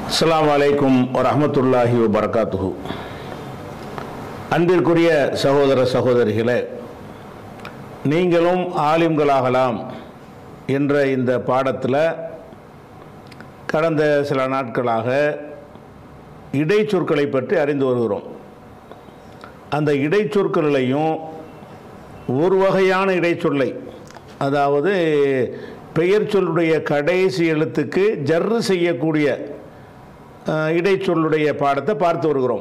அஸ்ஸலாமு அலைக்கும் வரஹ்மத்துல்லாஹி வபரகாத்துஹு அன்பிற்குரிய சகோதர சகோதரிகளே நீங்களும் ஆலிம்களாகலாம் என்ற இந்த பாடத்தில் கடந்த சில நாட்களாக இடைச்சொற்களை பற்றி அறிந்து வருகிறோம் அந்த இடைச்சொற்களையும் ஒரு வகையான இடைச்சொல்லை அதாவது பெயர் சொல்லுடைய கடைசி எழுத்துக்கு ஜர்ரு செய்யக்கூடிய அஹ், இடைச்சொல்லுடைய பாடத்தை பார்த்து வருகிறோம்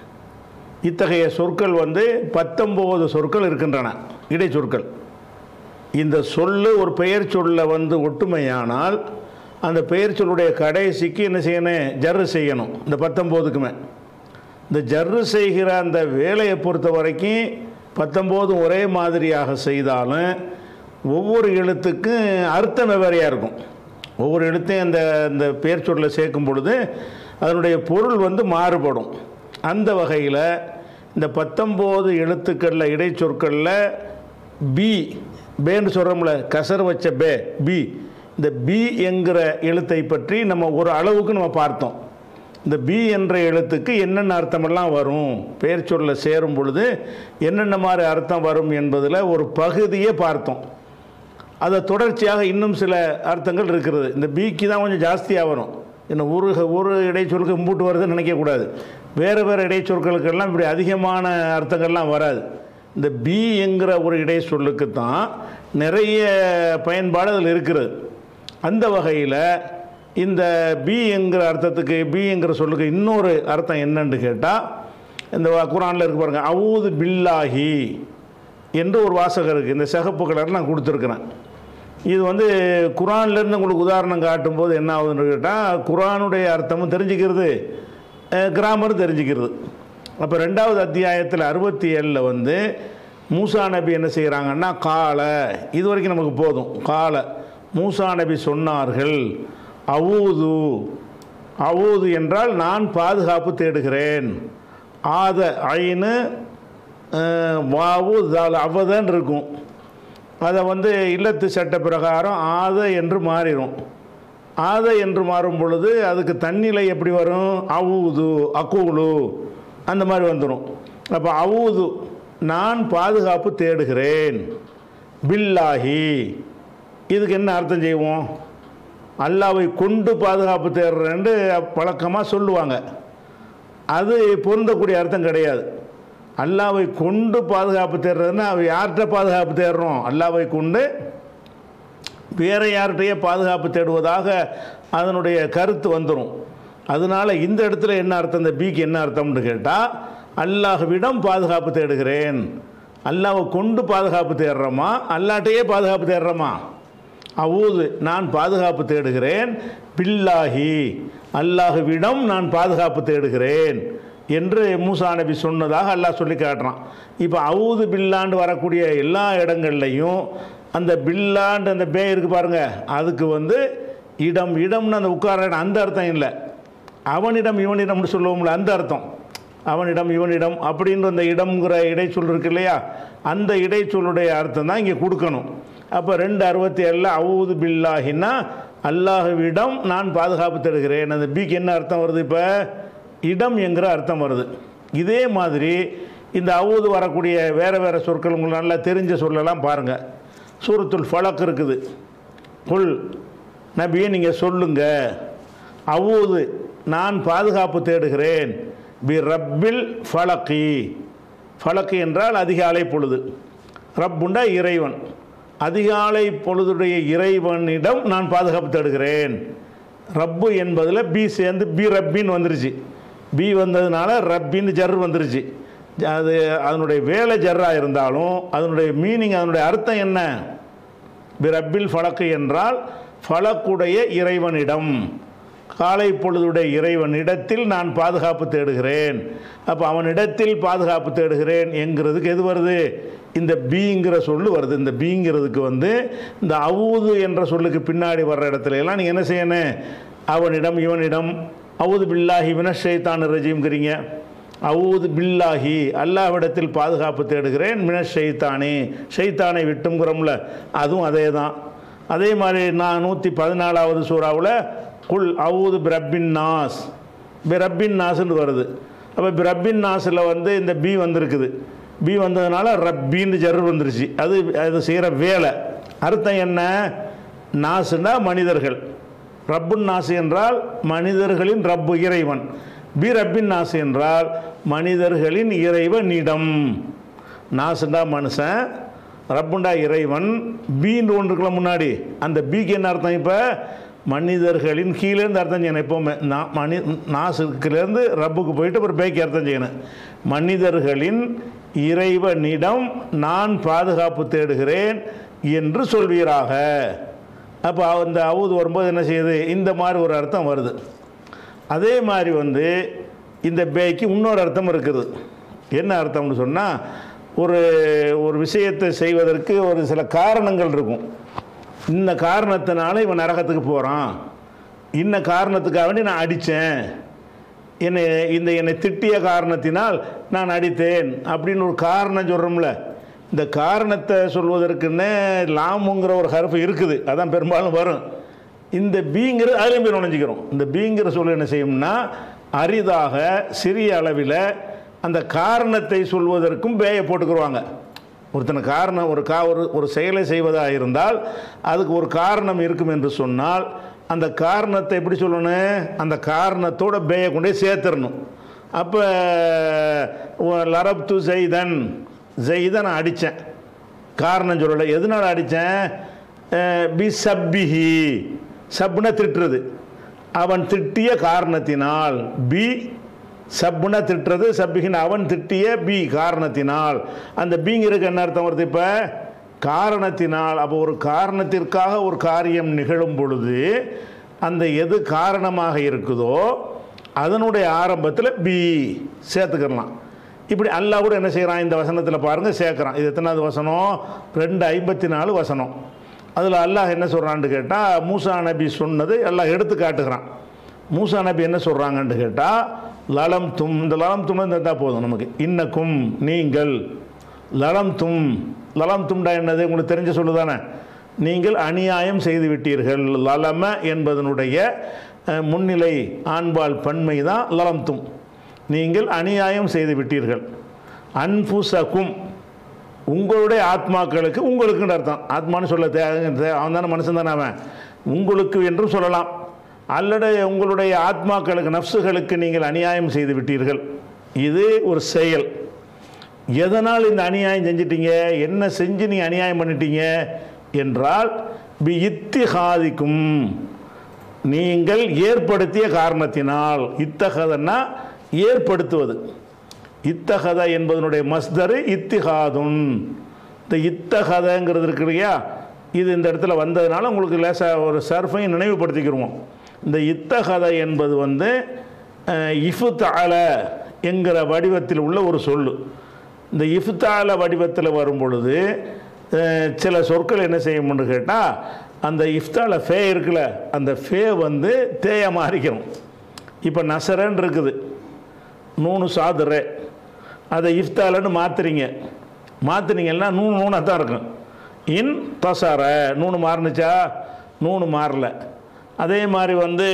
இத்தகைய சொற்கள் வந்து பத்தொம்போது சொற்கள் இருக்கின்றன இடைச்சொற்கள் இந்த சொல்லு ஒரு பெயர் சொல்ல வந்து ஒட்டுமையானால் அந்த பெயர் சொல்லுடைய கடைசிக்கு என்ன செய்யணும் ஜர்ரு செய்யணும் இந்த பத்தொம்போதுக்குமே இந்த ஜர்ரு செய்கிற அந்த வேலையை பொறுத்த வரைக்கும் பத்தொம்போதும் ஒரே மாதிரியாக செய்தாலும் ஒவ்வொரு எழுத்துக்கும் அர்த்தம் வெவ்வேறையாக இருக்கும் ஒவ்வொரு எழுத்தையும் அந்த அந்த பெயர் சொல்ல சேர்க்கும் பொழுது அதனுடைய பொருள் வந்து மாறுபடும் அந்த வகையில் இந்த பத்தொம்போது எழுத்துக்களில் இடைச்சொற்களில் பி பேன்னு சொல்கிறோம்ல கசர் வச்ச பே பி இந்த பி என்கிற எழுத்தை பற்றி நம்ம ஒரு அளவுக்கு நம்ம பார்த்தோம் இந்த பி என்ற எழுத்துக்கு என்னென்ன அர்த்தமெல்லாம் வரும் பெயர் சொல்ல சேரும் பொழுது என்னென்ன மாதிரி அர்த்தம் வரும் என்பதில் ஒரு பகுதியை பார்த்தோம் அதை தொடர்ச்சியாக இன்னும் சில அர்த்தங்கள் இருக்கிறது இந்த பிக்கு தான் கொஞ்சம் ஜாஸ்தியாக வரும் இன்னும் ஒரு ஒரு இடைச்சொலுக்கு மூட்டு வருதுன்னு நினைக்கக்கூடாது வேறு வேறு இடைச்சொற்களுக்கெல்லாம் இப்படி அதிகமான அர்த்தங்கள்லாம் வராது இந்த பி என்கிற ஒரு இடைச்சொல்லுக்கு தான் நிறைய பயன்பாடு அதில் இருக்கிறது அந்த வகையில் இந்த பி என்கிற அர்த்தத்துக்கு பி என்கிற சொல்லுக்கு இன்னொரு அர்த்தம் என்னன்னு கேட்டால் இந்த குரானில் இருக்கு பாருங்க அவுது பில்லாஹி என்று ஒரு வாசகம் இருக்குது இந்த சிகப்பு கலர் நான் கொடுத்துருக்குறேன் இது வந்து குரான்லேருந்து உங்களுக்கு உதாரணம் காட்டும்போது என்ன ஆகுதுன்னு கேட்டால் குரானுடைய அர்த்தமும் தெரிஞ்சுக்கிறது கிராமரும் தெரிஞ்சுக்கிறது அப்போ ரெண்டாவது அத்தியாயத்தில் அறுபத்தி ஏழில் வந்து மூசா நபி என்ன செய்கிறாங்கன்னா கால இது வரைக்கும் நமக்கு போதும் கால மூசா நபி சொன்னார்கள் அவுது அவுது என்றால் நான் பாதுகாப்பு தேடுகிறேன் ஆத ஐனு அஹ், வாவு தால் அவதன் இருக்கும் அதை வந்து இல்லத்து சட்ட பிரகாரம் ஆத என்று மாறிடும் ஆத என்று மாறும் பொழுது அதுக்கு தண்ணிலை எப்படி வரும் அவுது அக்கூலு அந்த மாதிரி வந்துடும் அப்போ அவுது நான் பாதுகாப்பு தேடுகிறேன் பில்லாஹி இதுக்கு என்ன அர்த்தம் செய்வோம் அல்லாவை கொண்டு பாதுகாப்பு தேடுறேன்னு பழக்கமாக சொல்லுவாங்க அது பொருந்தக்கூடிய அர்த்தம் கிடையாது அல்லாவை கொண்டு பாதுகாப்பு தேடுறதுன்னா அவ யார்கிட்ட பாதுகாப்பு தேடுறோம் அல்லாவை கொண்டு வேற யார்கிட்டயே பாதுகாப்பு தேடுவதாக அதனுடைய கருத்து வந்துடும் அதனால இந்த இடத்துல என்ன அர்த்தம் இந்த பிக்கு என்ன அர்த்தம்னு கேட்டால் அல்லாஹ்விடம் பாதுகாப்பு தேடுகிறேன் அல்லாவை கொண்டு பாதுகாப்பு தேடுறோமா அல்லாட்டையே பாதுகாப்பு தேடுறோமா அவ்வூது நான் பாதுகாப்பு தேடுகிறேன் பில்லாஹி அல்லாஹுவிடம் நான் பாதுகாப்பு தேடுகிறேன் என்று மூசா நபி சொன்னதாக அல்லாஹ் சொல்லி காட்டுறான் இப்போ அவுது பில்லாண்டு வரக்கூடிய எல்லா இடங்கள்லையும் அந்த பில்லாண்டு அந்த பே இருக்கு பாருங்க அதுக்கு வந்து இடம் இடம்னு அந்த உட்கார இடம் அந்த அர்த்தம் இல்லை அவனிடம் இவனிடம்னு சொல்லுவோம்ல அந்த அர்த்தம் அவனிடம் இவனிடம் அப்படின்ற அந்த இடம்ங்கிற இடைச்சொல் இருக்கு இல்லையா அந்த இடைச்சொல்லுடைய அர்த்தம் தான் இங்கே கொடுக்கணும் அப்போ ரெண்டு அறுபத்தி ஏழில் அவுது பில்லாஹின்னா அல்லாஹுவிடம் நான் பாதுகாப்பு தருகிறேன் அந்த பிக்கு என்ன அர்த்தம் வருது இப்போ இடம் என்கிற அர்த்தம் வருது இதே மாதிரி இந்த அவுது வரக்கூடிய வேறு வேறு சொற்கள் உங்களுக்கு நல்லா தெரிஞ்ச சொல்லலாம் பாருங்கள் சூரத்துல் ஃபலக் இருக்குது புல் நபியே நீங்கள் சொல்லுங்கள் அவ்வூது நான் பாதுகாப்பு தேடுகிறேன் பி ரப்பில் ஃபலக்கி ஃபலக்கு என்றால் அதிகாலை பொழுது ரப்புண்டா இறைவன் அதிகாலை பொழுதுடைய இறைவனிடம் நான் பாதுகாப்பு தேடுகிறேன் ரப்பு என்பதில் பி சேர்ந்து பி ரப்பின்னு வந்துருச்சு பி வந்ததுனால ரப்பின்னு ஜர் வந்துருச்சு அது அதனுடைய வேலை ஜர்ராக இருந்தாலும் அதனுடைய மீனிங் அதனுடைய அர்த்தம் என்ன பிரப்பில் ஃபலக்கு என்றால் ஃபலக்குடைய இறைவனிடம் காலை பொழுதுடைய இறைவனிடத்தில் நான் பாதுகாப்பு தேடுகிறேன் அப்போ அவனிடத்தில் பாதுகாப்பு தேடுகிறேன் என்கிறதுக்கு எது வருது இந்த பீங்கிற சொல்லு வருது இந்த பீங்கிறதுக்கு வந்து இந்த அவுது என்ற சொல்லுக்கு பின்னாடி வர்ற இடத்துல எல்லாம் நீங்கள் என்ன செய்யணும் அவனிடம் இவனிடம் அவுது பில்லாஹி வினஷைத்தான் ரஜீம்ங்கிறீங்க அவுது பில்லாஹி அல்லாஹ்விடத்தில் பாதுகாப்பு தேடுகிறேன் மின ஷைத்தானே ஷைத்தானை விட்டுங்கிறோம்ல அதுவும் அதே தான் அதே மாதிரி நான் நூற்றி பதினாலாவது சூறாவில் குல் அவுது பிரப்பின் நாஸ் பிரப்பின் நாஸ்ன்னு வருது அப்போ பிரப்பின் நாஸில் வந்து இந்த பி வந்திருக்குது பி வந்ததுனால ரப்பின்னு ஜர் வந்துருச்சு அது அது செய்கிற வேலை அர்த்தம் என்ன நாசுனா மனிதர்கள் ரப்புன் நாசு என்றால் மனிதர்களின் ரப்பு இறைவன் பி ரப்பின் நாசு என்றால் மனிதர்களின் இறைவனிடம் நாசுண்டா மனுஷன் ரப்புண்டா இறைவன் பீன்னு ஒன்று இருக்குல்ல முன்னாடி அந்த பிக்கு என்ன அர்த்தம் இப்போ மனிதர்களின் கீழேருந்து அர்த்தம் செய்யணும் எப்போவுமே நா- மனி நாசுக்குலேருந்து ரப்புக்கு போயிட்டு அப்புறம் பேக்கு அர்த்தம் செய்யணும் மனிதர்களின் இறைவனிடம் நான் பாதுகாப்பு தேடுகிறேன் என்று சொல்வீராக அப்போ அந்த அவுது வரும்போது என்ன செய்யுது இந்த மாதிரி ஒரு அர்த்தம் வருது அதே மாதிரி வந்து இந்த பேய்க்கு இன்னொரு அர்த்தம் இருக்குது என்ன அர்த்தம்னு சொன்னால் ஒரு ஒரு விஷயத்தை செய்வதற்கு ஒரு சில காரணங்கள் இருக்கும் இந்த காரணத்தினால இவன் நரகத்துக்கு போகிறான் இன்ன காரணத்துக்காக வேண்டி நான் அடித்தேன் என்னை இந்த என்னை திட்டிய காரணத்தினால் நான் அடித்தேன் அப்படின்னு ஒரு காரணம் சொல்கிறோம்ல இந்த காரணத்தை சொல்வதற்குன்னு லாமுங்கிற ஒரு ஹர்ஃப் இருக்குது அதான் பெரும்பாலும் வரும் இந்த பீங்கிறது அதுலேயும் போய் நுழைஞ்சிக்கிறோம் இந்த பீங்கிற சொல் என்ன செய்யும்னா அரிதாக சிறிய அளவில் அந்த காரணத்தை சொல்வதற்கும் பேயை போட்டுக்கிருவாங்க ஒருத்தனை காரணம் ஒரு கா ஒரு ஒரு செயலை செய்வதாக இருந்தால் அதுக்கு ஒரு காரணம் இருக்கும் என்று சொன்னால் அந்த காரணத்தை எப்படி சொல்லணும் அந்த காரணத்தோட பேயை கொண்டே சேர்த்துடணும் அப்போ லரப்து ஜெய்தன் ஜெய்தன் நான் அடித்தேன் காரணம் சொல்லலை எதனால் அடித்தேன் பி சப்பிஹி சப்னா திட்டுறது அவன் திட்டிய காரணத்தினால் பி சப்புனா திட்டுறது சப்பிகின் அவன் திட்டிய பி காரணத்தினால் அந்த பிங்கிறதுக்கு என்ன அர்த்தம் வருது இப்போ காரணத்தினால் அப்போ ஒரு காரணத்திற்காக ஒரு காரியம் நிகழும் பொழுது அந்த எது காரணமாக இருக்குதோ அதனுடைய ஆரம்பத்தில் பி சேர்த்துக்கிடலாம் இப்படி அல்லாஹ் கூட என்ன செய்கிறான் இந்த வசனத்தில் பாருங்கள் சேர்க்குறான் இது எத்தனாவது வசனம் ரெண்டு ஐம்பத்தி நாலு வசனம் அதில் அல்லாஹ் என்ன சொல்கிறான்னு கேட்டால் மூசா நபி சொன்னது எல்லாம் எடுத்து காட்டுகிறான் மூசா நபி என்ன சொல்கிறாங்கன்னு கேட்டால் லலம் தும் இந்த லலம் தும் இருந்தால் போதும் நமக்கு இன்னக்கும் நீங்கள் லலம் தும் லலம் தும்டா என்னது உங்களுக்கு தெரிஞ்ச சொல்லுதானே நீங்கள் அநியாயம் செய்து விட்டீர்கள் லலம என்பதனுடைய அஹ், முன்னிலை ஆண்பால் பன்மை தான் லலம் தும் நீங்கள் அநியாயம் செய்து விட்டீர்கள் அன்புசக்கும் உங்களுடைய ஆத்மாக்களுக்கு உங்களுக்குன்னு அர்த்தம் ஆத்மான்னு சொல்ல தே தே- அவன் தானே மனுஷன் தானே அவன் உங்களுக்கு என்றும் சொல்லலாம் அல்லது உங்களுடைய ஆத்மாக்களுக்கு நஃப்ஸுகளுக்கு நீங்கள் அநியாயம் செய்து விட்டீர்கள் இது ஒரு செயல் எதனால் இந்த அநியாயம் செஞ்சிட்டீங்க என்ன செஞ்சு நீ அநியாயம் பண்ணிட்டீங்க என்றால் பி இத்திஹாதிக்கும் நீங்கள் ஏற்படுத்திய காரணத்தினால் இத்தகதன்னா ஏற்படுத்துவது இத்தகத என்பதனுடைய மஸ்தரு இத்திஹாதுன் இந்த இத்தகதங்கிறது இருக்கு இல்லையா இது இந்த இடத்துல வந்ததுனால உங்களுக்கு லேசாக ஒரு சர்ஃபையும் நினைவுபடுத்திக்கிருவோம் இந்த இத்தகத என்பது வந்து இஃபுத்தால என்கிற வடிவத்தில் உள்ள ஒரு சொல்லு இந்த இஃப்தால வடிவத்தில் வரும் பொழுது அஹ், சில சொற்கள் என்ன செய்யும்னு கேட்டால் அந்த இஃப்தால ஃபே இருக்குல்ல அந்த ஃபே வந்து தேய மாறிக்கணும் இப்போ நசரன் இருக்குது நூனு சாதுரே அதை இஃப்தாலன்னு மாற்றுறீங்க மாற்றுனீங்கன்னா நூணு நூனாக தான் இருக்கும் இன் தசார நூணு மாறுனுச்சா நூணு மாறல அதே மாதிரி வந்து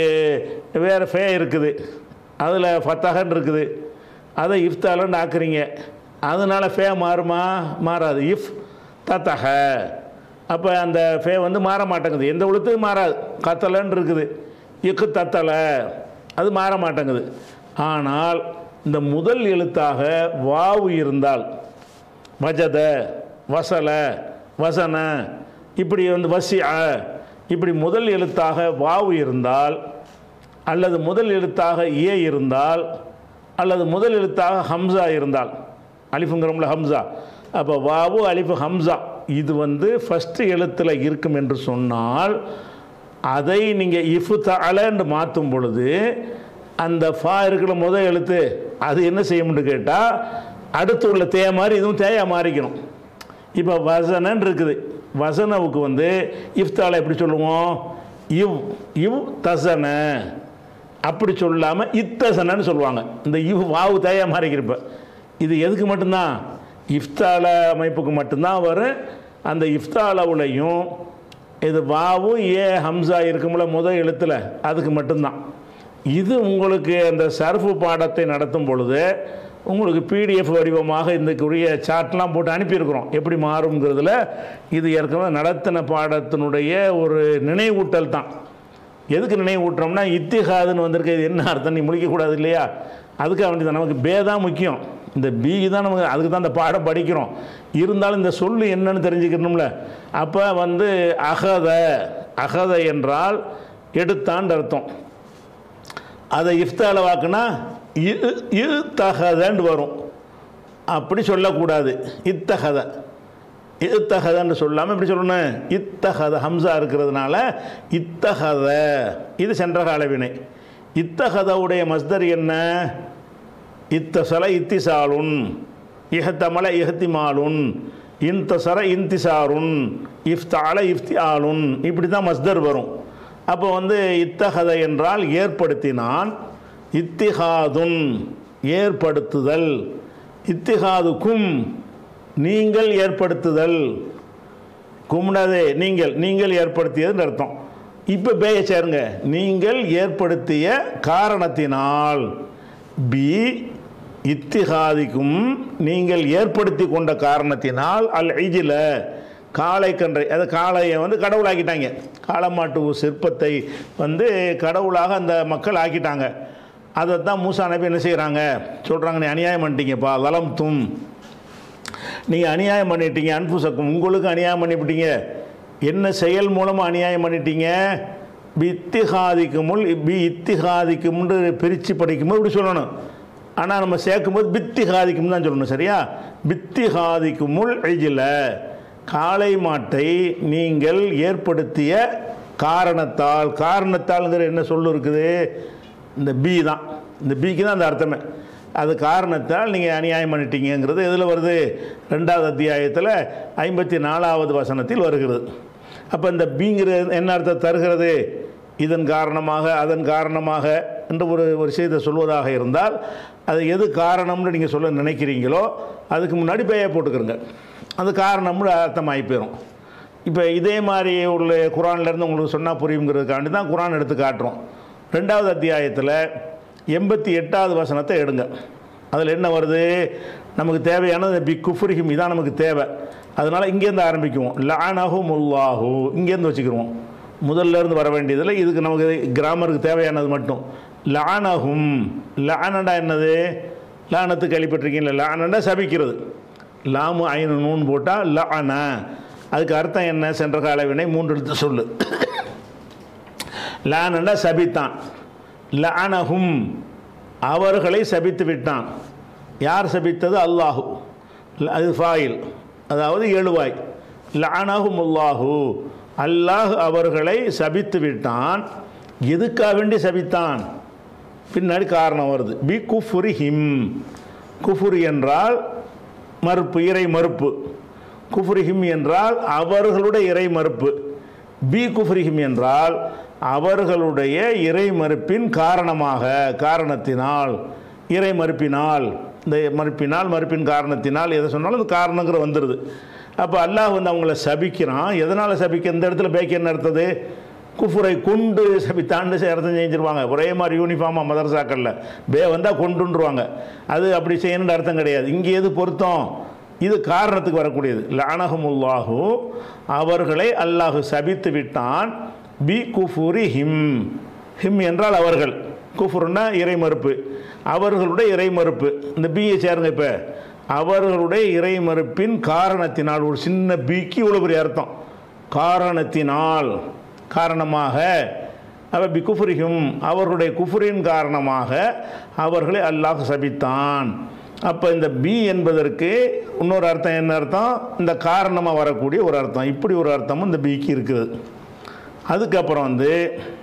வேறு ஃபே இருக்குது அதில் ஃபத்தகன் இருக்குது அதை இஃப்தாலன்னு ஆக்குறீங்க அதனால ஃபே மாறுமா மாறாது இஃப் தத்தக அப்போ அந்த ஃபே வந்து மாற மாட்டேங்குது எந்த எழுத்துக்கும் மாறாது கத்தலன்னு இருக்குது இக்கு தத்தலை அது மாற மாட்டேங்குது ஆனால் இந்த முதல் எழுத்தாக வாவு இருந்தால் வஜத வசல வசன இப்படி வந்து வசிய இப்படி முதல் எழுத்தாக வாவு இருந்தால் அல்லது முதல் எழுத்தாக ஏ இருந்தால் அல்லது முதல் எழுத்தாக ஹம்சா இருந்தால் அலிஃபுங்கிறோம்ல ஹம்சா அப்போ வாவு அலிஃபு ஹம்சா இது வந்து ஃபஸ்ட்டு எழுத்தில் இருக்கும் என்று சொன்னால் அதை நீங்கள் இஃபு தலன்னு மாற்றும் பொழுது அந்த ஃபா இருக்கிற முதல் எழுத்து அது என்ன செய்யும்னு கேட்டால் அடுத்து உள்ள தேய மாதிரி இதுவும் தேயா மாறிக்கணும் இப்போ வசனன் இருக்குது வசனவுக்கு வந்து இஃப்தால எப்படி சொல்லுவோம் இவ் இவ் தசன அப்படி சொல்லாமல் இத்தசனன்னு சொல்லுவாங்க இந்த இவ் வாவு தேயா மாறிக்கிறப்ப இது எதுக்கு மட்டும்தான் இஃப்தால அமைப்புக்கு மட்டும்தான் வரும் அந்த இஃப்தாலவுலையும் இது வாவு ஏ ஹம்சா இருக்கும்ல முதல் எழுத்தில் அதுக்கு மட்டும்தான் இது உங்களுக்கு அந்த சர்ஃபு பாடத்தை நடத்தும் பொழுது உங்களுக்கு பிடிஎஃப் வடிவமாக இதுக்குரிய சார்ட்லாம் போட்டு அனுப்பியிருக்கிறோம் எப்படி மாறுங்கிறதுல இது ஏற்கனவே நடத்தின பாடத்தினுடைய ஒரு நினைவூட்டல் தான் எதுக்கு நினைவூட்டுறோம்னா இத்திஹாதுன்னு வந்திருக்கு இது என்ன அர்த்தம் நீ முடிக்கக்கூடாது இல்லையா அதுக்காக வேண்டியது நமக்கு பே தான் முக்கியம் இந்த பி தான் நமக்கு அதுக்கு தான் இந்த பாடம் படிக்கிறோம் இருந்தாலும் இந்த சொல்லு என்னன்னு தெரிஞ்சுக்கணும்ல அப்போ வந்து அகத அகத என்றால் எடுத்தான்னு அர்த்தம் அதை இஃப்தால வாக்குனா இத்தகதன்னு வரும் அப்படி சொல்லக்கூடாது இத்தகத இத்தகதன்னு சொல்லாமல் இப்படி சொல்லணும் இத்தகத ஹம்சா இருக்கிறதுனால இத்தகத இது சென்ற கால வினை இத்தகதவுடைய மஸ்தர் என்ன இத்தசல இத்திசாலுன் இஹத்தமல இஹத்திமாலுன் இன்தசர இன்திசாருன் இஃப்தால இஃப்தியாலுன் இப்படி தான் மஸ்தர் வரும் அப்போ வந்து இத்தகத என்றால் ஏற்படுத்தினான் இத்திஹாதுன் ஏற்படுத்துதல் இத்திஹாதுக்கும் நீங்கள் ஏற்படுத்துதல் கும்னதே நீங்கள் நீங்கள் ஏற்படுத்தியதுன்னு அர்த்தம் இப்போ பேய சேருங்க நீங்கள் ஏற்படுத்திய காரணத்தினால் பி இத்திஹாதிக்கும் நீங்கள் ஏற்படுத்தி கொண்ட காரணத்தினால் அல் ஐஜில காளை கன்றை அது காளையை வந்து கடவுளாக்கிட்டாங்க காளமாட்டு சிற்பத்தை வந்து கடவுளாக அந்த மக்கள் ஆக்கிட்டாங்க அதை தான் மூசா நபி என்ன செய்கிறாங்க சொல்கிறாங்க நீ அநியாயம் பண்ணிட்டீங்கப்பா வலம் தும் நீங்கள் அநியாயம் பண்ணிட்டீங்க அன்புசக்கும் உங்களுக்கு அநியாயம் பண்ணிவிட்டீங்க என்ன செயல் மூலமாக அநியாயம் பண்ணிட்டீங்க பி இத்திஹாதிக்குமுள் பி இத்திஹாதிக்கும்னு பிரித்து படிக்கும்போது இப்படி சொல்லணும் ஆனால் நம்ம சேர்க்கும்போது பித்திஹாதிக்கும் தான் சொல்லணும் சரியா பித்திஹாதிக்குமுள் எஜில காளை மாட்டை நீங்கள் ஏற்படுத்திய காரணத்தால் காரணத்தால்ங்கிற என்ன சொல்லு இருக்குது இந்த பி தான் இந்த பிக்கு தான் அந்த அர்த்தமே அது காரணத்தால் நீங்கள் அநியாயம் பண்ணிட்டீங்கிறது எதில் வருது ரெண்டாவது அத்தியாயத்தில் ஐம்பத்தி நாலாவது வசனத்தில் வருகிறது அப்போ இந்த பிங்கிற என்ன அர்த்தம் தருகிறது இதன் காரணமாக அதன் காரணமாக என்று ஒரு ஒரு விஷயத்தை சொல்வதாக இருந்தால் அது எது காரணம்னு நீங்கள் சொல்ல நினைக்கிறீங்களோ அதுக்கு முன்னாடி பேயை போட்டுக்கிறங்க அது காரணம்னு அர்த்தமாகி போயிடும் இப்போ இதே மாதிரி உள்ள குரான்லேருந்து உங்களுக்கு சொன்னால் புரியுங்கிறதுக்காண்டி தான் குரான் எடுத்து காட்டுறோம் ரெண்டாவது அத்தியாயத்தில் எண்பத்தி எட்டாவது வசனத்தை எடுங்க அதில் என்ன வருது நமக்கு தேவையானது பி குஃப்ரிஹிம் இதான் நமக்கு தேவை அதனால் இங்கேருந்து ஆரம்பிக்குவோம் லானஹு முல்லாஹு இங்கேருந்து வச்சுக்கிருவோம் முதல்ல இருந்து வர வேண்டியதில் இதுக்கு நமக்கு கிராமருக்கு தேவையானது மட்டும் லானஹும் லானடா என்னது லானத்து கேள்விப்பட்டிருக்கீங்களா லானண்டா சபிக்கிறது லாமு ஐநு நூன் போட்டால் லான அதுக்கு அர்த்தம் என்ன சென்ற கால வினை மூன்று எழுத்து சொல்லு லானண்டா சபித்தான் லானஹும் அவர்களை சபித்து விட்டான் யார் சபித்தது அல்லாஹு அது ஃபாயில் அதாவது எழுவாய் லானஹும் அல்லாஹு அல்லாஹ் அவர்களை சபித்து விட்டான் எதுக்காக வேண்டி சபித்தான் பின்னாடி காரணம் வருது பி குஃபுரி ஹிம் குஃபுரி என்றால் மறுப்பு இறை மறுப்பு குஃப்ரிஹிம் என்றால் அவர்களுடைய இறை மறுப்பு பி குஃப்ரிஹிம் என்றால் அவர்களுடைய இறை மறுப்பின் காரணமாக காரணத்தினால் இறை மறுப்பினால் இந்த மறுப்பினால் மறுப்பின் காரணத்தினால் எதை சொன்னாலும் அது காரணங்கிற வந்துடுது அப்போ அல்லாஹ் வந்து அவங்கள சபிக்கிறான் எதனால் சபிக்க இந்த இடத்துல பேக்கி என்ன அர்த்தது குஃபுரை கொண்டு சபித்தாண்டு அர்த்தம் செஞ்சிருவாங்க ஒரே மாதிரி யூனிஃபார்மாக மதரசாக்களில் பே வந்தால் கொண்டுருவாங்க அது அப்படி செய்யணுன்ற அர்த்தம் கிடையாது இங்கே எது பொருத்தம் இது காரணத்துக்கு வரக்கூடியது லானகமுல்லாஹு அவர்களை அல்லாஹு சபித்து விட்டான் பி குஃபுரி ஹிம் ஹிம் என்றால் அவர்கள் குஃபுர்னா இறை மறுப்பு அவர்களுடைய இறை மறுப்பு இந்த பியை சேருங்க இப்போ அவர்களுடைய இறை மறுப்பின் காரணத்தினால் ஒரு சின்ன பிக்கு இவ்வளோ பெரிய அர்த்தம் காரணத்தினால் காரணமாக அவ பி குஃபுரிகும் அவர்களுடைய குஃபுரின் காரணமாக அவர்களை அல்லாஹ் சபித்தான் அப்போ இந்த பி என்பதற்கு இன்னொரு அர்த்தம் என்ன அர்த்தம் இந்த காரணமாக வரக்கூடிய ஒரு அர்த்தம் இப்படி ஒரு அர்த்தமும் இந்த பிக்கு இருக்குது அதுக்கப்புறம் வந்து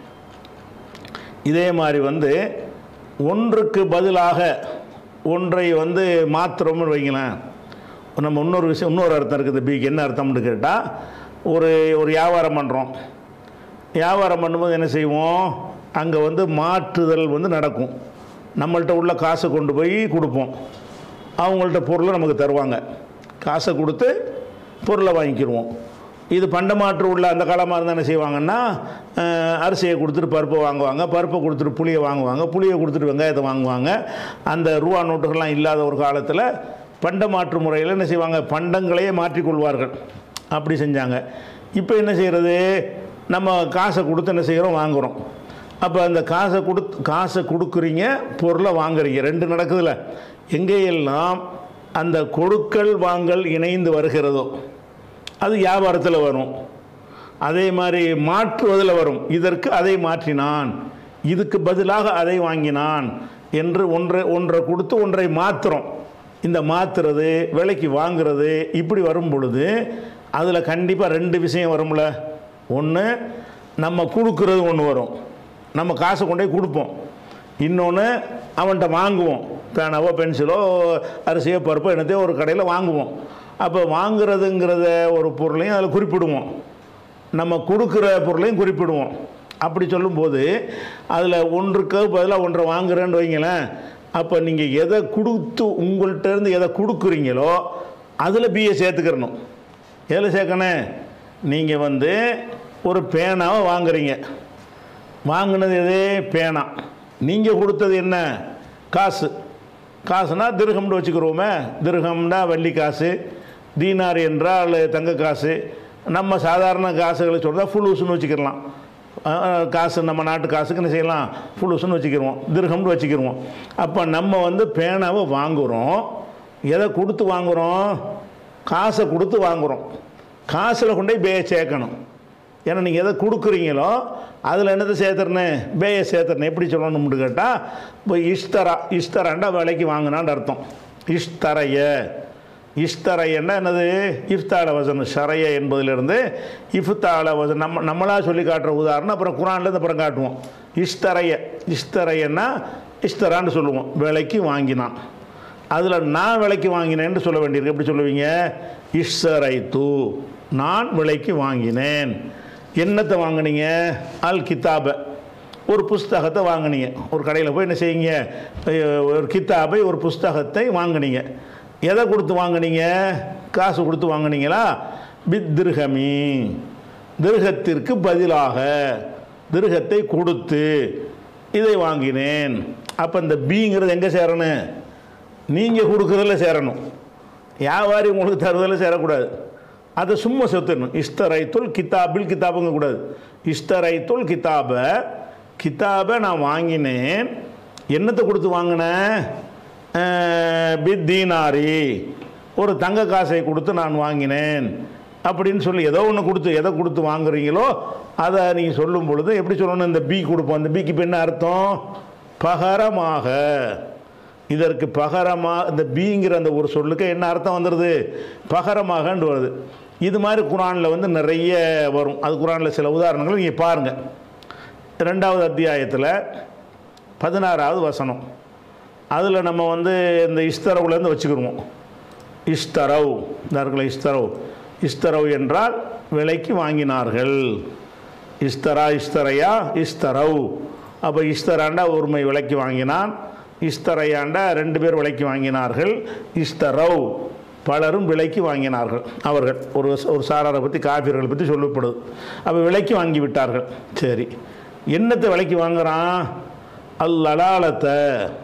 இதே மாதிரி வந்து ஒன்றுக்கு பதிலாக ஒன்றை வந்து மாத்திரம்னு வைங்களேன் நம்ம இன்னொரு விஷயம் இன்னொரு அர்த்தம் இருக்குது பிக்கு என்ன அர்த்தம்னு கேட்டால் ஒரு ஒரு வியாபாரம் பண்ணுறோம் வியாபாரம் பண்ணும்போது என்ன செய்வோம் அங்கே வந்து மாற்றுதல் வந்து நடக்கும் நம்மள்ட்ட உள்ள காசை கொண்டு போய் கொடுப்போம் அவங்கள்ட்ட பொருளை நமக்கு தருவாங்க காசை கொடுத்து பொருளை வாங்கிக்கிடுவோம் இது பண்டமாற்று உள்ள அந்த காலமாக இருந்தால் என்ன செய்வாங்கன்னா அஹ், அரிசியை கொடுத்துட்டு பருப்பை வாங்குவாங்க பருப்பை கொடுத்துட்டு புளியை வாங்குவாங்க புளியை கொடுத்துட்டு வெங்காயத்தை வாங்குவாங்க அந்த ரூபா நோட்டுகள்லாம் இல்லாத ஒரு காலத்தில் பண்டமாற்று முறையில் என்ன செய்வாங்க பண்டங்களையே மாற்றிக்கொள்வார்கள் அப்படி செஞ்சாங்க இப்போ என்ன செய்கிறது நம்ம காசை கொடுத்து என்ன செய்கிறோம் வாங்குகிறோம் அப்போ அந்த காசை கொடுத்து காசை கொடுக்குறீங்க பொருளை வாங்குறீங்க ரெண்டு நடக்குதுல்ல எங்கேயெல்லாம் அந்த கொடுக்கல் வாங்கல் இணைந்து வருகிறதோ அது வியாபாரத்தில் வரும் அதே மாதிரி மாற்றுவதில் வரும் இதற்கு அதை மாற்றினான் இதுக்கு பதிலாக அதை வாங்கினான் என்று ஒன்றை ஒன்றை கொடுத்து ஒன்றை மாற்றுறோம் இந்த மாற்றுறது விலைக்கு வாங்குறது இப்படி வரும் பொழுது அதில் கண்டிப்பாக ரெண்டு விஷயம் வரும்ல ஒன்று நம்ம கொடுக்குறது ஒன்று வரும் நம்ம காசை கொண்டு போய் கொடுப்போம் இன்னொன்று அவன்கிட்ட வாங்குவோம் பேனாவோ பென்சிலோ அரிசியோ பருப்போ என்னத்தையோ ஒரு கடையில் வாங்குவோம் அப்போ வாங்குறதுங்கிறத ஒரு பொருளையும் அதில் குறிப்பிடுவோம் நம்ம கொடுக்குற பொருளையும் குறிப்பிடுவோம் அப்படி சொல்லும்போது அதில் ஒன்றுக்கு பதிலாக ஒன்றை வாங்குறேன்னு வைங்களேன் அப்போ நீங்கள் எதை கொடுத்து உங்கள்கிட்ட இருந்து எதை கொடுக்குறீங்களோ அதில் பிஏ சேர்த்துக்கிறணும் எதில் சேர்க்கணும் நீங்கள் வந்து ஒரு பேனாவை வாங்குறீங்க வாங்கினது எது பேனா நீங்கள் கொடுத்தது என்ன காசு காசுனா திருகம்னு வச்சுக்கிறோமே திருகம்னா வெள்ளி காசு தீனார் என்றால் தங்க காசு நம்ம சாதாரண காசுகளை சொல்கிறதா ஃபுல்லூஸ்னு வச்சுக்கிடலாம் அஹ், அஹ், காசு நம்ம நாட்டு காசுக்கு என்ன செய்யலாம் ஃபுல்லூஸ்னு வச்சுக்கிருவோம் திருகம்னு வச்சுக்கிருவோம் அப்போ நம்ம வந்து பேனாவை வாங்குகிறோம் எதை கொடுத்து வாங்குகிறோம் காசை கொடுத்து வாங்குகிறோம் காசில் கொண்டு போய் பேயை சேர்க்கணும் ஏன்னா நீங்கள் எதை கொடுக்குறீங்களோ அதில் என்னத்தை சேர்த்துறனே பேயை சேர்த்துறனே எப்படி சொல்லணும்னு கேட்டால் இப்போ இஷ்தரா இஷ்தராண்டா விலைக்கு வாங்கினான்னு அர்த்தம் இஷ்தரைய இஷ்தரையன்னா என்னது இஃப்தால வசனம் ஷரைய என்பதிலிருந்து இஃப்தால வசனம் நம்ம நம்மளாக சொல்லி காட்டுற உதாரணம் அப்புறம் குரான்லேருந்து அப்புறம் காட்டுவோம் இஷ்தரைய இஷ்தரையன்னா இஷ்தரான்னு சொல்லுவோம் விலைக்கு வாங்கினான் அதில் நான் விலைக்கு வாங்கினேன்னு சொல்ல வேண்டியிருக்கு எப்படி சொல்லுவீங்க இஷ்சரைத்து நான் விலைக்கு வாங்கினேன் என்னத்தை வாங்குனீங்க அல் கித்தாபை ஒரு புஸ்தகத்தை வாங்குனீங்க ஒரு கடையில் போய் என்ன செய்யுங்க அஹ், ஒரு கித்தாபை ஒரு புஸ்தகத்தை வாங்குனீங்க எதை கொடுத்து வாங்குனீங்க காசு கொடுத்து வாங்குனீங்களா பித் திருகமி திருகத்திற்கு பதிலாக திருகத்தை கொடுத்து இதை வாங்கினேன் அப்போ இந்த பிங்கிறது எங்கே சேரணும் நீங்கள் கொடுக்குறதுல சேரணும் வியாபாரி உங்களுக்கு தருவதில் சேரக்கூடாது அதை சும்மா செத்துடணும் இஷ்டரைத்துல் கித்தாபில் கித்தாபுங்க கூடாது இஷ்டரைத்துல் கித்தாபை கித்தாபை நான் வாங்கினேன் என்னத்தை கொடுத்து வாங்கினேன் அஹ், பித்தீனாரி ஒரு தங்க காசை கொடுத்து நான் வாங்கினேன் அப்படின்னு சொல்லி ஏதோ ஒன்று கொடுத்து எதை கொடுத்து வாங்குறீங்களோ அதை நீங்கள் சொல்லும் பொழுது எப்படி சொல்லணும் இந்த பி கொடுப்போம் இந்த பிக்கு இப்போ என்ன அர்த்தம் பகரமாக இதற்கு பகரமாக இந்த பீங்கிற அந்த ஒரு சொல்லுக்கு என்ன அர்த்தம் வந்துடுது பகரமாகன்னு வருது இது மாதிரி குரானில் வந்து நிறைய வரும் அது குரானில் சில உதாரணங்கள் நீங்கள் பாருங்கள் ரெண்டாவது அத்தியாயத்தில் பதினாறாவது வசனம் அதில் நம்ம வந்து இந்த இஸ்தரவுலேருந்து வச்சுக்கிருவோம் இஸ்தரவ் இந்த இருக்குல்ல இஸ்தரவ் இஸ்தரவ் என்றால் விலைக்கு வாங்கினார்கள் இஸ்தரா இஸ்தரையா இஸ்தரவ் அப்போ இஸ்தராண்டா ஒருமை விலைக்கு வாங்கினான் இஸ்தரையாண்டா ரெண்டு பேர் விலைக்கு வாங்கினார்கள் இஸ்தரவ் பலரும் விலைக்கு வாங்கினார்கள் அவர்கள் ஒரு ஒரு சாராரை பற்றி காபியர்களை பற்றி சொல்லப்படுது அப்போ விலைக்கு வாங்கி விட்டார்கள் சரி என்னத்தை விலைக்கு வாங்குறான் அல் லலாலத்தை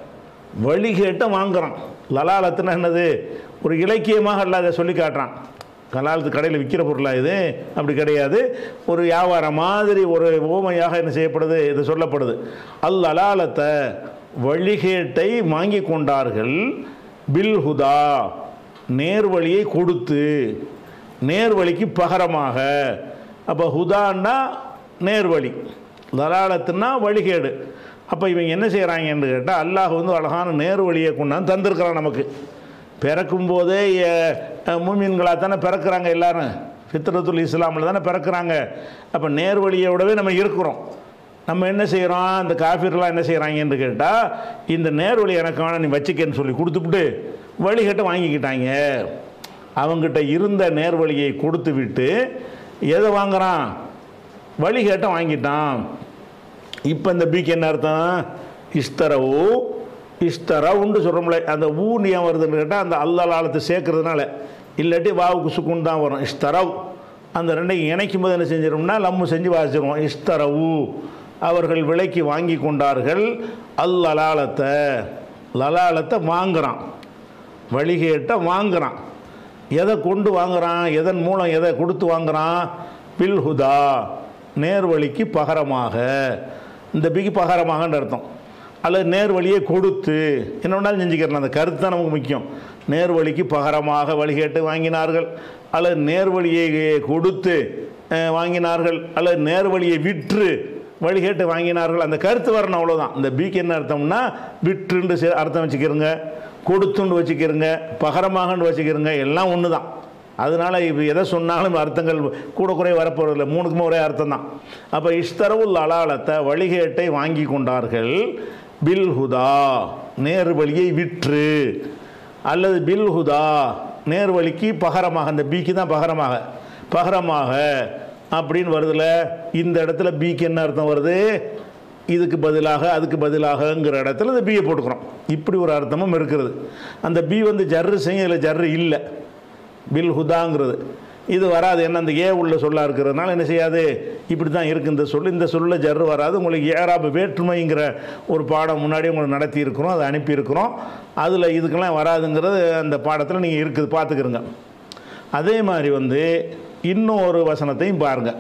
வழிகேட்ட வாங்குறான் லலாலத்துன்னா என்னது ஒரு இலக்கியமாக அல்ல அதை சொல்லி காட்டுறான் கலாலத்து கடையில் விற்கிற பொருளா இது அப்படி கிடையாது ஒரு வியாபாரம் மாதிரி ஒரு ஓமையாக என்ன செய்யப்படுது இது சொல்லப்படுது அல் லலாலத்தை வழிகேட்டை வாங்கி கொண்டார்கள் பில் ஹுதா நேர்வழியை கொடுத்து நேர்வழிக்கு பகரமாக அப்போ ஹுதான்னா நேர்வழி லலாலத்துன்னா வழிகேடு அப்போ இவங்க என்ன செய்கிறாங்கன்னு கேட்டால் அல்லாஹ் வந்து அழகான நேர்வழியை கொண்டாந்து தந்திருக்கிறான் நமக்கு பிறக்கும் போதே மூமின்களாக தானே பிறக்கிறாங்க எல்லாரும் ஃபித்ரத்துல் இஸ்லாமில் தானே பிறக்கிறாங்க அப்போ நேர்வழியோடவே நம்ம இருக்கிறோம் நம்ம என்ன செய்கிறோம் இந்த காஃபிர்லாம் என்ன செய்கிறாங்கன்னு கேட்டால் இந்த நேர்வழி எனக்கு வேணாம் நீ வச்சுக்கன்னு சொல்லி கொடுத்துப்புட்டு வழிகட்ட வாங்கிக்கிட்டாங்க அவங்ககிட்ட இருந்த நேர்வழியை கொடுத்து விட்டு எதை வாங்குறான் வழிகேட்ட வாங்கிட்டான் இப்போ இந்த பிக்கு என்ன அர்த்தம் இஸ்தரவு இஸ்தரவுன்னு சொல்கிறோம்ல அந்த ஊன் ஏன் வருதுன்னு கேட்டால் அந்த அல்லலாலத்தை சேர்க்கறதுனால இல்லாட்டி வாவுக்கு சுக்குன் தான் வரும் இஸ்தரவ் அந்த ரெண்டையும் இணைக்கும் போது என்ன செஞ்சிடும்னா லம்மு செஞ்சு வாசிச்சிருவோம் இஸ்தரவு அவர்கள் விலைக்கு வாங்கி கொண்டார்கள் அல் லலாலத்தை லலாலத்தை வாங்குறான் வழிகேட்டை வாங்குறான் எதை கொண்டு வாங்குறான் எதன் மூலம் எதை கொடுத்து வாங்குறான் பில்ஹுதா நேர்வழிக்கு பகரமாக இந்த பிக்கு பகரமாகன்ற அர்த்தம் அல்லது நேர்வழியை கொடுத்து என்ன வேணாலும் செஞ்சுக்கிறலாம் அந்த கருத்து தான் நமக்கு முக்கியம் நேர்வழிக்கு பகரமாக வழிகேட்டு வாங்கினார்கள் அல்லது நேர்வழியை கொடுத்து அஹ், வாங்கினார்கள் அல்லது நேர்வழியை விற்று வழிகேட்டு வாங்கினார்கள் அந்த கருத்து வரணும் அவ்வளோதான் இந்த பிக்கு என்ன அர்த்தம்னா விற்றுன்னு சே- அர்த்தம் வச்சுக்கிறோங்க கொடுத்துன்னு வச்சுக்கிறோங்க பகரமாகன்னு வச்சுக்கிறோங்க எல்லாம் ஒன்று தான் அதனால் இப்போ எதை சொன்னாலும் அர்த்தங்கள் கூட குறைய வரப்போறதில்லை மூணுக்குமே ஒரே அர்த்தம் தான் அப்போ இஷ்தரவுல் அலாலத்தை வழிகேட்டை வாங்கி கொண்டார்கள் பில் ஹுதா நேர்வழியை விற்று அல்லது பில் ஹுதா நேர்வழிக்கு பகரமாக அந்த பிக்கு தான் பகரமாக பகரமாக அப்படின்னு வருதுல இந்த இடத்துல பிக்கு என்ன அர்த்தம் வருது இதுக்கு பதிலாக அதுக்கு பதிலாகங்கிற இடத்துல இந்த பியை போட்டுக்கிறோம் இப்படி ஒரு அர்த்தமும் இருக்கிறது அந்த பி வந்து ஜர்ரு செய்யும் இதில் ஜர்ரு இல்லை பில் ஹுதாங்கிறது இது வராது என்ன அந்த ஏ உள்ள சொல்லா இருக்கிறதுனால என்ன செய்யாது இப்படி தான் இருக்குது இந்த சொல் இந்த சொல்ல ஜர்ரு வராது உங்களுக்கு ஏறாபு வேற்றுமைங்கிற ஒரு பாடம் முன்னாடி உங்களுக்கு நடத்தி இருக்கிறோம் அதை அனுப்பியிருக்கிறோம் அதில் இதுக்கெல்லாம் வராதுங்கிறது அந்த பாடத்தில் நீங்கள் இருக்குது பார்த்துக்கிறங்க அதே மாதிரி வந்து இன்னும் ஒரு வசனத்தையும் பாருங்கள்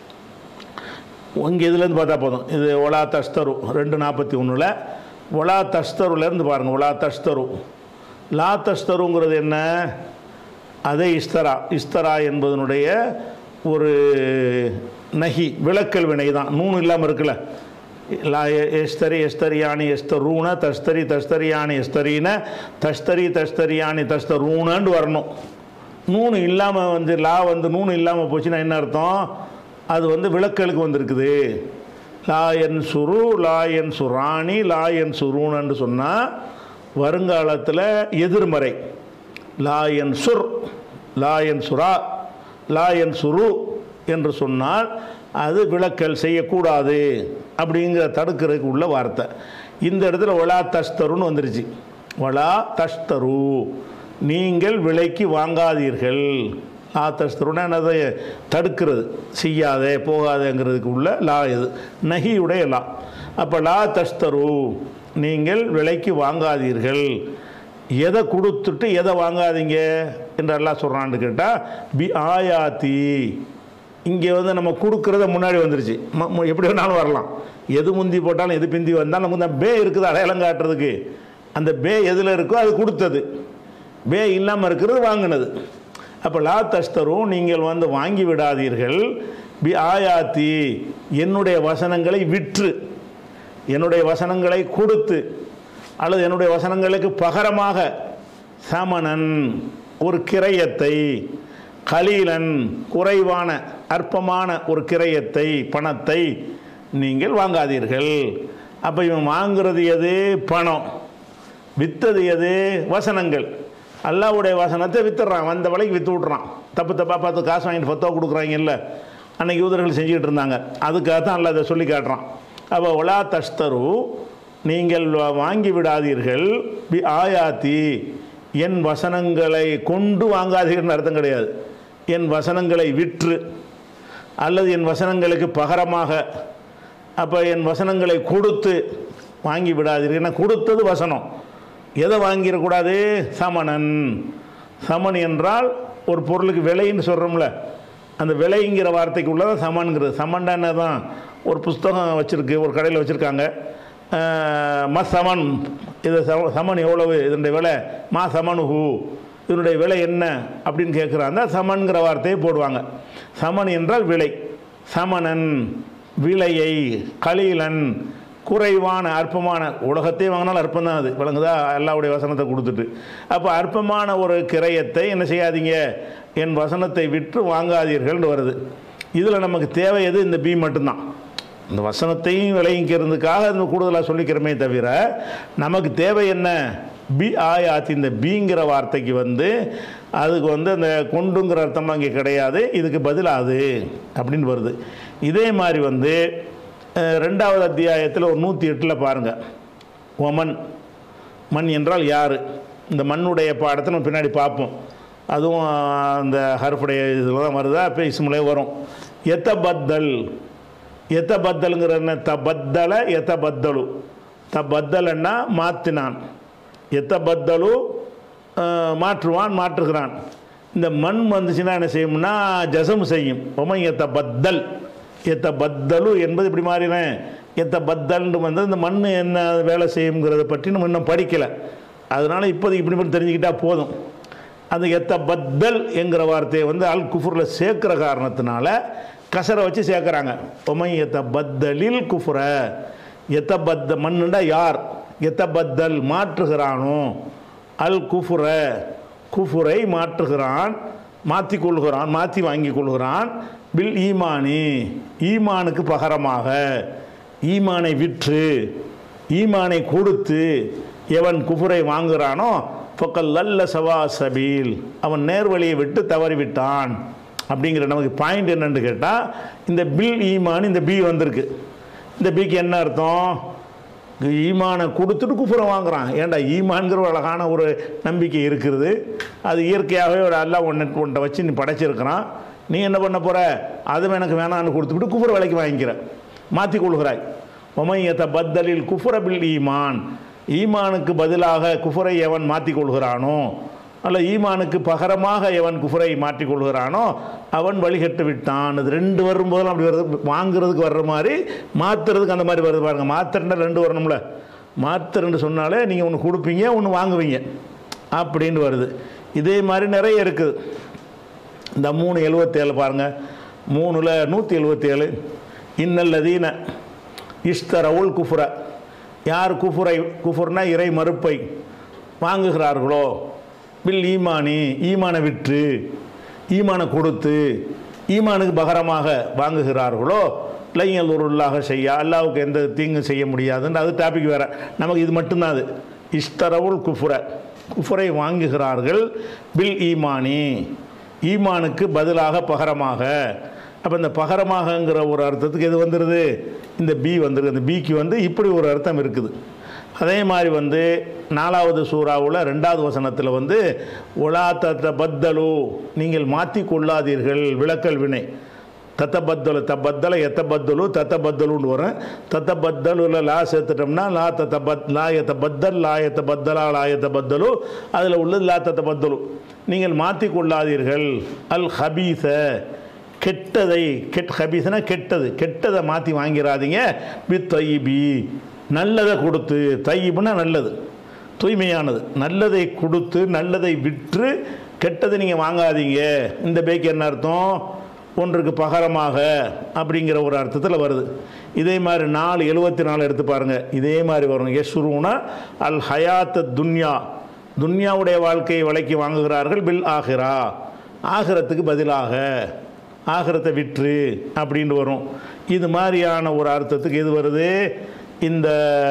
இங்கே இதுலேருந்து பார்த்தா போதும் இது ஒலா தஸ்தரு ரெண்டு நாற்பத்தி ஒன்றில் ஒலா தஸ்தருலேருந்து பாருங்கள் ஒலா தஸ்தரு லா தஸ்தருங்கிறது என்ன அதே இஸ்தரா இஸ்தரா என்பதனுடைய ஒரு நகி விளக்கல் வினை தான் நூன் இல்லாமல் இருக்குல்ல லா எ- எஸ்தரி எஸ்தரியானி எஸ்தரூன தஸ்தரி தஸ்தரியானி எஸ்தரீன தஸ்தரி தஸ்தரியானி தஸ்தரூனன்னு வரணும் நூனு இல்லாமல் வந்து லா வந்து நூனு இல்லாமல் போச்சுன்னா என்ன அர்த்தம் அது வந்து விளக்கலுக்கு வந்திருக்குது லா என் சுரு லா என் சுராணி லா என் சுருன்னு சொன்னால் வருங்காலத்தில் எதிர்மறை லா என் சுர் லா என் சுரா லா என் சுரு என்று சொன்னால் அது விளக்கல் செய்யக்கூடாது அப்படிங்கிற தடுக்கிறதுக்கு உள்ள வார்த்தை இந்த இடத்துல ஒலா தஸ்தருன்னு வந்துருச்சு ஒலா தஸ்தரு நீங்கள் விலைக்கு வாங்காதீர்கள் லா தஸ்தருன்னா என்னது தடுக்கிறது செய்யாதே போகாதேங்கிறதுக்கு உள்ள லா இது நகியுடைய லா அப்போ லா தஸ்தரு நீங்கள் விலைக்கு வாங்காதீர்கள் எதை கொடுத்துட்டு எதை வாங்காதீங்க என்று எல்லாம் சொல்கிறான்னு கேட்டால் பி ஆயாத்தி இங்கே வந்து நம்ம கொடுக்குறத முன்னாடி வந்துருச்சு ம- ம- எப்படி வேணாலும் வரலாம் எது முந்தி போட்டாலும் எது பிந்தி வந்தாலும் நமக்கு தான் பே இருக்குது அடையாளம் காட்டுறதுக்கு அந்த பே எதில் இருக்கோ அது கொடுத்தது பே இல்லாமல் இருக்கிறது வாங்கினது அப்போ லா தஸ்தரும் நீங்கள் வந்து வாங்கி விடாதீர்கள் பி ஆயாத்தி என்னுடைய வசனங்களை விற்று என்னுடைய வசனங்களை கொடுத்து அல்லது என்னுடைய வசனங்களுக்கு பகரமாக சமணன் ஒரு கிரயத்தை கலீலன் குறைவான அற்பமான ஒரு கிரயத்தை பணத்தை நீங்கள் வாங்காதீர்கள் அப்போ இவன் வாங்குறது எது பணம் வித்தது எது வசனங்கள் அல்லாவுடைய வசனத்தை வித்துடுறான் வந்த விலைக்கு வித்து விட்றான் தப்பு தப்பாக பார்த்து காசு வாங்கிட்டு ஃபத்தோ கொடுக்குறாங்கல்ல அன்னைக்கு யூதர்கள் செஞ்சுக்கிட்டு இருந்தாங்க அதுக்காக தான் அல்ல அதை சொல்லி காட்டுறான் அப்போ ஒலா தஸ்தரு நீங்கள் வா- வாங்கி விடாதீர்கள் பி ஆயாத்தி என் வசனங்களை கொண்டு வாங்காதீர்கள்னு அர்த்தம் கிடையாது என் வசனங்களை விற்று அல்லது என் வசனங்களுக்கு பகரமாக அப்போ என் வசனங்களை கொடுத்து வாங்கி விடாதீர்கள் ஏன்னா கொடுத்தது வசனம் எதை வாங்கிடக்கூடாது சமணன் சமன் என்றால் ஒரு பொருளுக்கு விலைன்னு சொல்கிறோம்ல அந்த விலைங்கிற வார்த்தைக்கு உள்ளதான் சமன்கிறது சமன்டா என்ன தான் ஒரு புஸ்தகம் வச்சுருக்கு ஒரு கடையில் வச்சுருக்காங்க ம சமன் இது சம சமன் எவ்வளவு இதனுடைய விலை மா சமனுஹு இதனுடைய விலை என்ன அப்படின்னு கேட்குறாங்க சமன்கிற வார்த்தையை போடுவாங்க சமன் என்றால் விலை சமணன் விலையை கலீலன் குறைவான அற்பமான உலகத்தை வாங்கினாலும் அற்பம் தான் அது விளங்குதா அல்லாவுடைய வசனத்தை கொடுத்துட்டு அப்போ அற்பமான ஒரு கிரயத்தை என்ன செய்யாதீங்க என் வசனத்தை விற்று வாங்காதீர்கள்னு வருது இதில் நமக்கு தேவை எது இந்த பி மட்டும்தான் இந்த வசனத்தையும் விளைவிக்கிறதுக்காக இந்த கூடுதலாக சொல்லிக்கிறோமே தவிர நமக்கு தேவை என்ன பி ஆயாத்தி இந்த பிங்கிற வார்த்தைக்கு வந்து அதுக்கு வந்து அந்த கொண்டுங்கிற அர்த்தம் அங்கே கிடையாது இதுக்கு பதிலாது அப்படின்னு வருது இதே மாதிரி வந்து அஹ், ரெண்டாவது அத்தியாயத்தில் ஒரு நூற்றி எட்டில் பாருங்கள் ஒமன் மண் என்றால் யார் இந்த மண்ணுடைய பாடத்தை நம்ம பின்னாடி பார்ப்போம் அதுவும் அந்த ஹர்ஃபுடைய இதில் தான் வருதா இப்போ இஸ்முலே வரும் எத்த பத்தல் எத்த பத்தலுங்கிற என்ன த பத்தல எத்த பத்தலு த பத்தலன்னா மாற்றினான் எத்த பத்தலு அஹ், மாற்றுவான் மாற்றுகிறான் இந்த மண் வந்துச்சுன்னா என்ன செய்யும்னா ஜசம் செய்யும் ஒமை எத்த பத்தல் எத்த பத்தலு என்பது இப்படி மாறினேன் எத்த பத்தல்னு வந்து இந்த மண் என்ன வேலை செய்யுங்கிறத பற்றி நம்ம இன்னும் படிக்கலை அதனால் இப்போதைக்கு இப்படி மட்டும் தெரிஞ்சுக்கிட்டா போதும் அந்த எத்த பத்தல் என்கிற வார்த்தையை வந்து அல் குஃபுரில் சேர்க்குற காரணத்தினால கசரை வச்சு சேர்க்குறாங்க ஒமை எத்த பத்தலில் குஃபுர எத்த பத்த மண்ணுண்டா யார் எத்த பத்தல் மாற்றுகிறானோ அல் குஃபுர குஃபுரை மாற்றுகிறான் மாற்றி கொள்கிறான் மாற்றி வாங்கி கொள்கிறான் பில் ஈமானி ஈமானுக்கு பகரமாக ஈமானை விற்று ஈமானை கொடுத்து எவன் குஃபுரை வாங்குகிறானோ ஃபக்கல் லல்ல சவா சபீல் அவன் நேர்வழியை விட்டு தவறிவிட்டான் அப்படிங்கிற நமக்கு பாயிண்ட் என்னன்னு கேட்டால் இந்த பில் ஈமான் இந்த பி வந்திருக்கு இந்த பிக்கு என்ன அர்த்தம் ஈமானை கொடுத்துட்டு குஃபுரை வாங்குறான் ஏன்டா ஈமான்கிற ஒரு அழகான ஒரு நம்பிக்கை இருக்கிறது அது இயற்கையாகவே ஒரு அல்லாஹ் ஒன்று ஒன்றை வச்சு நீ படைச்சிருக்கிறான் நீ என்ன பண்ண போகிற அதுவும் எனக்கு வேணான்னு கொடுத்துக்கிட்டு குஃபுரை விலைக்கு வாங்கிக்கிற மாற்றி கொள்கிறாய் ஒமையத்த பத்தலில் குஃபுர பில் ஈமான் ஈமானுக்கு பதிலாக குஃபுரை எவன் மாற்றி கொள்கிறானோ அல்ல ஈமானுக்கு பகரமாக எவன் குஃபுரை மாற்றிக் கொள்கிறானோ அவன் வழிகட்டு விட்டான் இது ரெண்டு வரும்போதெல்லாம் அப்படி வருது வாங்குறதுக்கு வர்ற மாதிரி மாற்றுறதுக்கு அந்த மாதிரி வருது பாருங்க மாத்திரண்டா ரெண்டு வரணும்ல மாத்திரன்னு சொன்னாலே நீங்கள் ஒன்று கொடுப்பீங்க ஒன்று வாங்குவீங்க அப்படின்னு வருது இதே மாதிரி நிறைய இருக்குது இந்த மூணு எழுபத்தேழு பாருங்கள் மூணில் நூற்றி எழுபத்தேழு இன்னல்லதீன இஷ்தரவுல் குஃபுர யார் குஃபுரை குஃபுர்னா இறை மறுப்பை வாங்குகிறார்களோ பில் ஈமானி ஈமானை விற்று ஈமானை கொடுத்து ஈமானுக்கு பகரமாக வாங்குகிறார்களோ லையல் உருளாக செய்ய அல்லாவுக்கு எந்த தீங்கும் செய்ய முடியாதுன்னு அது டாபிக் வேறு நமக்கு இது மட்டும்தான் அது இஷ்தரவுல் குஃபுர குஃபுரை வாங்குகிறார்கள் பில் ஈமானி ஈமானுக்கு பதிலாக பகரமாக அப்போ இந்த பகரமாகங்கிற ஒரு அர்த்தத்துக்கு எது வந்துடுது இந்த பி வந்துடுது இந்த பிக்கு வந்து இப்படி ஒரு அர்த்தம் இருக்குது அதே மாதிரி வந்து நாலாவது சூறாவில் ரெண்டாவது வசனத்தில் வந்து ஒலா தத்த பத்தலு நீங்கள் மாற்றி கொள்ளாதீர்கள் விளக்கல் வினை தத்த பத்தலு தப்பத்தல எத்த பத்தலு தத்த பத்தலுன்னு வரும் தத்த பத்தலுல லா சேர்த்துட்டோம்னா லா தத்த பத் லா எத்த பத்தல் லா எத்த பத்தலா லா எத்த பத்தலு அதில் உள்ளது லா தத்த பத்தலு நீங்கள் மாற்றி கொள்ளாதீர்கள் அல் ஹபீஸ கெட்டதை கெட் ஹபீஸ்னா கெட்டது கெட்டதை மாற்றி வாங்கிறாதீங்க வித் தைபி நல்லதை கொடுத்து தையிபுனா நல்லது தூய்மையானது நல்லதை கொடுத்து நல்லதை விற்று கெட்டதை நீங்கள் வாங்காதீங்க இந்த பேக்கு என்ன அர்த்தம் ஒன்றுக்கு பகரமாக அப்படிங்கிற ஒரு அர்த்தத்தில் வருது இதே மாதிரி நாலு எழுபத்தி நாலு எடுத்து பாருங்கள் இதே மாதிரி வரும் யஸ்ருனா அல் ஹயாத்த துன்யா துன்யாவுடைய வாழ்க்கையை விலைக்கு வாங்குகிறார்கள் பில் ஆகிரா ஆகிரத்துக்கு பதிலாக ஆகிரத்தை விற்று அப்படின்னு வரும் இது மாதிரியான ஒரு அர்த்தத்துக்கு எது வருது இந்த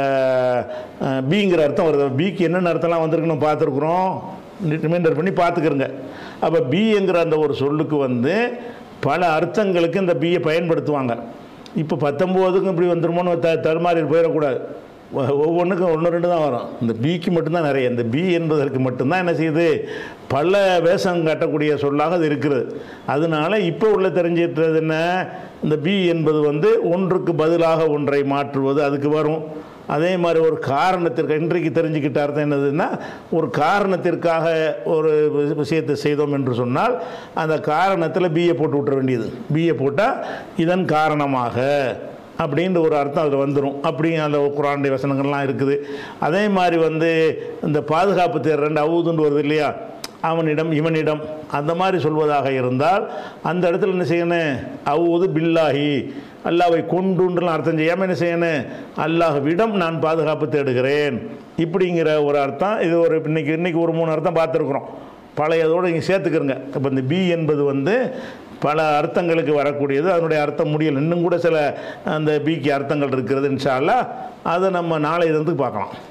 அஹ், பீங்கிற அர்த்தம் வருது பிக்கு என்னென்ன அர்த்தம்லாம் வந்திருக்குன்னு பார்த்துருக்குறோம் ரிமைண்டர் பண்ணி பார்த்துக்கிறங்க அப்போ பிங்கிற அந்த ஒரு சொல்லுக்கு வந்து பல அர்த்தங்களுக்கு இந்த பியை பயன்படுத்துவாங்க இப்போ பத்தொம்போதுக்கும் இப்படி வந்துருமோன்னு த தடுமாறி போயிடக்கூடாது ஒ- ஒவ்வொன்றுக்கும் ஒன்று ரெண்டு தான் வரும் இந்த பிக்கு மட்டும்தான் நிறைய இந்த பி என்பதற்கு மட்டும்தான் என்ன செய்யுது பல வேஷம் காட்டக்கூடிய சொல்லாக அது இருக்கிறது அதனால இப்போ உள்ள தெரிஞ்சிட்டது என்ன இந்த பி என்பது வந்து ஒன்றுக்கு பதிலாக ஒன்றை மாற்றுவது அதுக்கு வரும் அதே மாதிரி ஒரு காரணத்திற்கு இன்றைக்கு தெரிஞ்சுக்கிட்ட அர்த்தம் என்னதுன்னா ஒரு காரணத்திற்காக ஒரு வி- விஷயத்தை செய்தோம் என்று சொன்னால் அந்த காரணத்தில் பிஏ போட்டு விட்டுற வேண்டியது பிஏ போட்டால் இதன் காரணமாக அப்படின்ற ஒரு அர்த்தம் அதில் வந்துடும் அப்படி அந்த குரானுடைய வசனங்கள்லாம் இருக்குது அதே மாதிரி வந்து இந்த பாதுகாப்பு தேர் ரெண்டு அவுதுன்னு வருது இல்லையா அவனிடம் இவனிடம் அந்த மாதிரி சொல்வதாக இருந்தால் அந்த இடத்துல என்ன செய்யணும் அவுது பில்லாஹி அல்லாவை கொண்டுன்றலாம் அர்த்தம் செய்யாமல் என்ன செய்யணும் அல்லாஹ்விடம் நான் பாதுகாப்பு தேடுகிறேன் இப்படிங்கிற ஒரு அர்த்தம் இது ஒரு இன்னைக்கு இன்னைக்கு ஒரு மூணு அர்த்தம் பார்த்துருக்குறோம் பழையதோடு இங்கே சேர்த்துக்கிறங்க இப்போ இந்த பி என்பது வந்து பல அர்த்தங்களுக்கு வரக்கூடியது அதனுடைய அர்த்தம் முடியல இன்னும் கூட சில அந்த பிக்கு அர்த்தங்கள் இருக்கிறது இன்ஷா அல்லாஹ் அதை நம்ம நாளை இருந்து பார்க்கலாம்